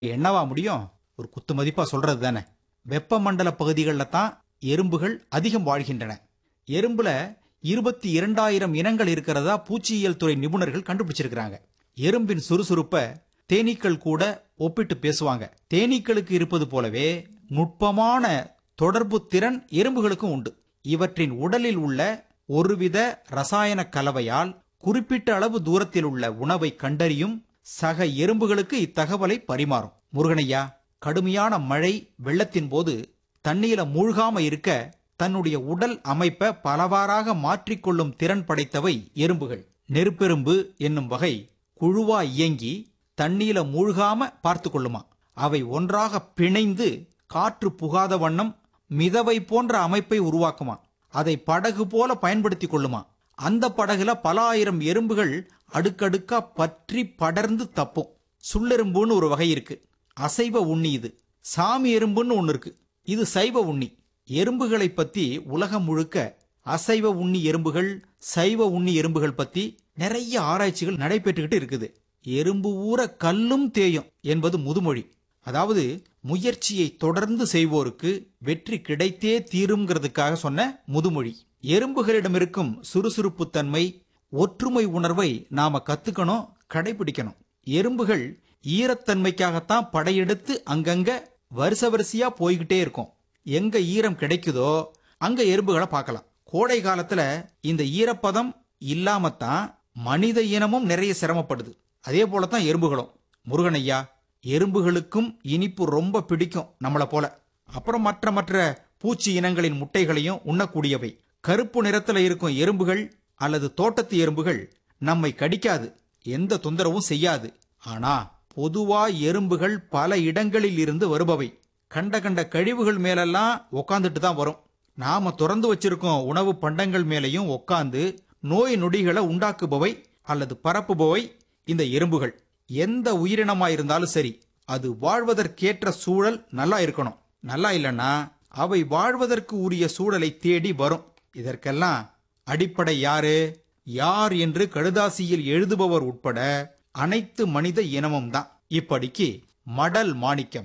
என்னவா முடியும் ஒரு குத்து மதிப்பா சொல்றது தானே வெப்பமண்டல பகுதிகளில் தான் எறும்புகள் அதிகம் வாழ்கின்றன எறும்புல இருபத்தி இரண்டாயிரம் இனங்கள் இருக்கிறதா பூச்சியியல் துறை நிபுணர்கள் கண்டுபிடிச்சிருக்கிறாங்க எறும்பின் சுறுசுறுப்ப தேனீக்கள் கூட ஒப்பிட்டு பேசுவாங்க தேனீக்களுக்கு இருப்பது போலவே நுட்பமான தொடர்பு திறன் எறும்புகளுக்கும் உண்டு இவற்றின் உடலில் உள்ள ஒருவித ரசாயன கலவையால் குறிப்பிட்ட அளவு தூரத்தில் உள்ள உணவை கண்டறியும் சக எறும்புகளுக்கு இத்தகவலை பரிமாறும் முருகனையா கடுமையான மழை வெள்ளத்தின் போது தண்ணீர மூழ்காம இருக்க தன்னுடைய உடல் அமைப்பை பலவாறாக மாற்றிக்கொள்ளும் திறன் படைத்தவை எறும்புகள் நெருப்பெரும்பு என்னும் வகை குழுவா இயங்கி தண்ணீர மூழ்காம பார்த்து கொள்ளுமா அவை ஒன்றாக பிணைந்து காற்று புகாத வண்ணம் மிதவை போன்ற அமைப்பை உருவாக்குமா அதை படகு போல பயன்படுத்திக் கொள்ளுமா அந்த படகுல பல ஆயிரம் எறும்புகள் அடுக்கடுக்கா பற்றி படர்ந்து தப்பும் சுள்ளெரும்புன்னு ஒரு வகை இருக்கு அசைவ உண்ணி இது சாமி எறும்புன்னு ஒன்னு இருக்கு இது சைவ உண்ணி எறும்புகளை பத்தி உலகம் முழுக்க அசைவ உண்ணி எறும்புகள் சைவ உண்ணி எறும்புகள் பத்தி நிறைய ஆராய்ச்சிகள் நடைபெற்றுக்கிட்டு இருக்குது எறும்பு ஊற கல்லும் தேயும் என்பது முதுமொழி அதாவது முயற்சியை தொடர்ந்து செய்வோருக்கு வெற்றி கிடைத்தே தீருங்கிறதுக்காக சொன்ன முதுமொழி எறும்புகளிடம் இருக்கும் சுறுசுறுப்பு தன்மை ஒற்றுமை உணர்வை நாம கத்துக்கணும் கடைபிடிக்கணும் எறும்புகள் ஈரத்தன்மைக்காகத்தான் படையெடுத்து அங்கங்க வரிசை வரிசையா போய்கிட்டே இருக்கும் எங்க ஈரம் கிடைக்குதோ அங்க எறும்புகளை பார்க்கலாம் கோடை காலத்துல இந்த ஈரப்பதம் இல்லாமத்தான் மனித இனமும் நிறைய சிரமப்படுது அதே போலதான் எறும்புகளும் முருகனையா எறும்புகளுக்கும் இனிப்பு ரொம்ப பிடிக்கும் நம்மள போல அப்புறம் மற்ற மற்ற பூச்சி இனங்களின் முட்டைகளையும் உண்ணக்கூடியவை கருப்பு நிறத்துல இருக்கும் எறும்புகள் அல்லது தோட்டத்து எறும்புகள் நம்மை கடிக்காது எந்த தொந்தரவும் செய்யாது ஆனா பொதுவா எறும்புகள் பல இடங்களில் இருந்து வருபவை கண்ட கண்ட கழிவுகள் மேலெல்லாம் உக்காந்துட்டு தான் வரும் நாம திறந்து வச்சிருக்கோம் உணவு பண்டங்கள் மேலேயும் உக்காந்து நோய் நொடிகளை உண்டாக்குபவை அல்லது பரப்புபவை இந்த எறும்புகள் எந்த உயிரினமா இருந்தாலும் சரி அது வாழ்வதற்கேற்ற சூழல் நல்லா இருக்கணும் நல்லா இல்லைன்னா அவை வாழ்வதற்கு உரிய சூழலை தேடி வரும் இதற்கெல்லாம் அடிப்படை யாரு யார் என்று கடுதாசியில் எழுதுபவர் உட்பட அனைத்து மனித இனமும் தான் இப்படிக்கு மடல் மாணிக்கம்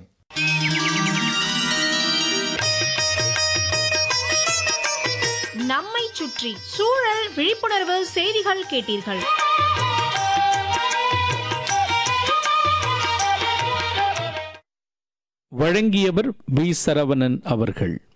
நம்மை சுற்றி சூழல் விழிப்புணர்வு செய்திகள் கேட்டீர்கள் வழங்கியவர் வி சரவணன் அவர்கள்